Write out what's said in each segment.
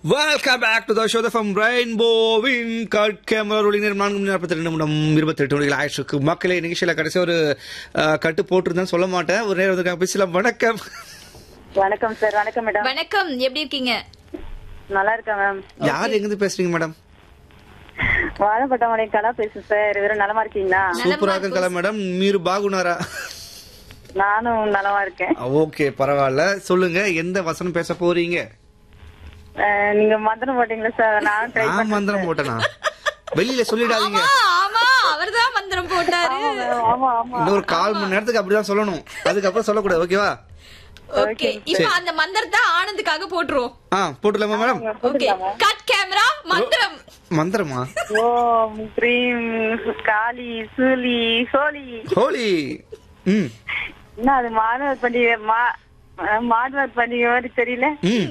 Welcome back to the show from ரெயின்போவின் cut camera rolling நேரம் நான்கு மணி நாற்பத்தி ரெண்டு நிமிடம் இருபத்தெட்டு மணிகள் ஆயிடுச்சு மக்களே நிகழ்ச்சியில் கடைசி ஒரு அஹ், கட்டு போட்டிருந்தேன்னு சொல்ல மாட்டேன் ஒரு நேரம் வந்து பேசலாம் வணக்கம் வணக்கம் சார் வணக்கம் மேடம் வணக்கம் எப்படி இருக்கீங்க நல்லா இருக்கேன் மேம் யார் எங்கிருந்து பேசுறீங்க மேடம் வாழப்பட்டமலை கலா பேசுறேன் சார் இவரும் நலமா இருக்கீங்களா சூப்பராக கலா மேடம் மீரு பாகுனாரா நானும் நலமா இருக்கேன் ஓகே பரவாயில்ல சொல்லுங்க எந்த வசனம் பேச போறீங்க அஹ், நீங்க மந்திரம் போட்டீங்களா சார் நானும் ட்ரை நான் மந்திரம் போட்டேனா வெளியில சொல்லிடாதீங்க ஆமா ஆமா அவர்தான் மந்திரம் போட்டாரு ஆமா ஆமா இன்னொரு கால் மணி நேரத்துக்கு அப்படிதான் சொல்லணும் அதுக்கப்புறம் சொல்லக்கூடாது ஓகேவா ஓகே இப்ப அந்த மந்திரத்தை ஆனந்துக்காக போட்டுருவோம் ஆ போட்டுலாமா மேடம் ஓகே கட் கேமரா மந்திரம் மந்திரமா ஓம் கிரீம் காளி சூலி சோலி ஹோலி ம் என்ன அது மாணவர் பண்டிகை மா அஹ், மாணவர் பண்டிகை மாதிரி தெரியல ம்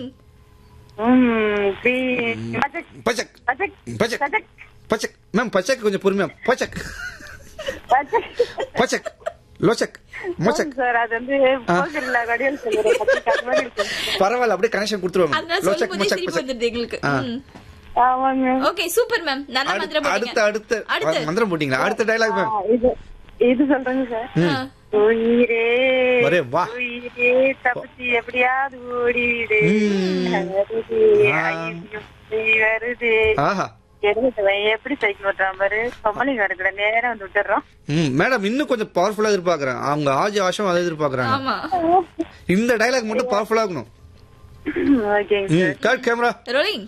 ம் கிரீம் பச்சக் பச்சக் பச்சக் பச்சக் பச்சக் பச்சக் மேம் பச்சக் கொஞ்சம் பொறுமையா பச்சக் பச்சக் பச்சக் லோச்சக் மோச்சக் சார் அது வந்து போகல கடியல் சொல்லுறேன் பச்சக் அது மாதிரி இருக்கு பரவாயில்ல அப்படியே கனெக்ஷன் கொடுத்துருவாங்க அதனால லோச்சக் சொல்லும் போதே மோச்சக் சிரிப்பு பச்சக் வந்துருது எங்களுக்கு ஆ. ம். ஆமாங்க ஓகே சூப்பர் மேம் நல்ல மந்திரம் அடுத்த போட்டீங்க அடுத்த அடுத்த மந்திரம் போட்டீங்களா அடுத்த டைலாக் மேம் ஆ, இது இது சொல்றேங்க சார் ஆ. உயிரே ஒரே வா. உயிரே தப்பிச்சு எப்படியாவது ஓடிவிடு ம். வருது ஆ. ஐயோ, நீ வருது ஆஹா எடுத்துவன் எப்படி சைக்கிள் ஓட்டுறான் பாரு பொம்மலிங்க இருக்கிற நேரம் வந்து விட்டுறோம் ம் மேடம் இன்னும் கொஞ்சம் பவர்ஃபுல்லா எதிர்பார்க்கறேன் அவங்க ஆஜி ஆஷம் அதை எதிர்பார்க்கறாங்க ஆமா இந்த டைலாக் மட்டும் பவர்ஃபுல்லா இருக்கணும் ஓகேங்க ம் சார் கட் கேமரா ரோலிங்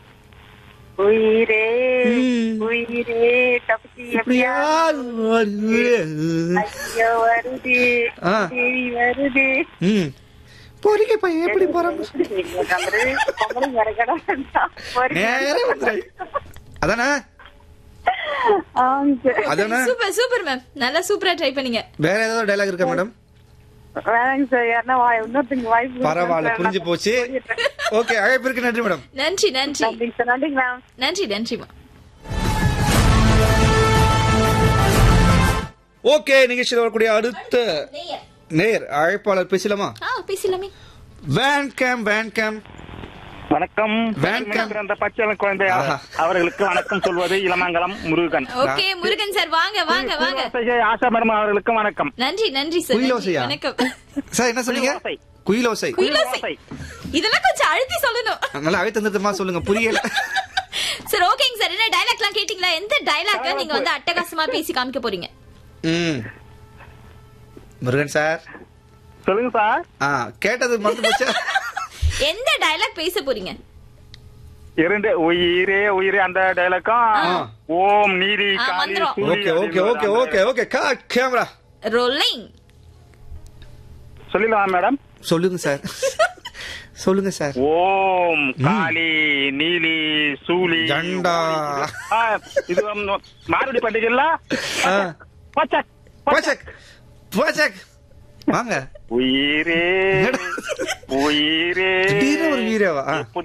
உயிரே ம். உயிரே தப்பிச்சு எப்படியாவது ஐயோ வருது ஆ. தேவி வருது ம் பொறிக்க பையன் எப்படி போறான் எப்படி சைக்கிள் ஓட்டுறான் பாரு பொம்மலிங்க வரக்கடா நேரே வந்துரு அதானே ஆமாங்க சார் அதானே சூப்பர் சூப்பர் மேம் நல்லா சூப்பரா ட்ரை பண்ணீங்க வேற ஏதாவது டைலாக் இருக்கா மேடம் வேணாங்க சார் யாருன்னா வாய் இன்னொருத்தங்க வாய்ப்பு பரவாயில்ல புரிஞ்சு போச்சு ஓகே அழைப்பிற்கு நன்றி மேடம் நன்றி நன்றி நன்றிங்க சார் நன்றிங்க மேம் நன்றி நன்றிமா ஓகே நிகழ்ச்சியில் வரக்கூடிய அடுத்த நேர் அழைப்பாளர் பேசலாமா ஆ பேசலாமே வேன் கேம் வேன் கேம் வணக்கம் வணக்கம். பிறந்த பச்சளம் குழந்தை ஆஹா. அவர்களுக்கு வணக்கம் சொல்வது இளமங்கலம் முருகன் ஓகே முருகன் சார் வாங்க வாங்க வாங்க பூர்வாசை ஆஷா மேடம் அவர்களுக்கும் வணக்கம் நன்றி நன்றி சார் நன்றி. குயிலோசையா? வணக்கம் சார் என்ன சொன்னீங்க குயிலோசை. குயிலோசை குயிலோசை குயிலோசை. இதெல்லாம் கொஞ்சம் அழுத்தி சொல்லணும் நல்லா அழைத்தந்தமா சொல்லுங்க புரியல சார் ஓகேங்க சார் என்ன டைலாக்லாம் கேட்டீங்களா எந்த டைலாக்க நீங்க வந்து அட்டகாசமா பேசி காமிக்க போறீங்க ம் முருகன் சார் சொல்லுங்க சார் ஆ கேட்டது மறந்து போச்சா எந்த டைலாக் பேச போறீங்க இரண்டு உயிரே உயிரே அந்த டைலாக்கும் ஆ. ஓம் நீதி ஆ, காளி, மந்திரம். சூரி ஓகே ஓகே ஓகே அப்படின்னு okay okay cut camera rolling சொல்லிடலாம் மேடம் சொல்லுங்க சார் சொல்லுங்க சார் ஓம் காளி நீலி சூலி ஜண்டா. ஆ, இது வந்து மாருடி பண்டிகைல ஆ. பச்சக் பச்சக் பச்சக் வாங்க உயிரே உயிரே திடீர்னு ஒரு வீரவா ஆ. எப்படி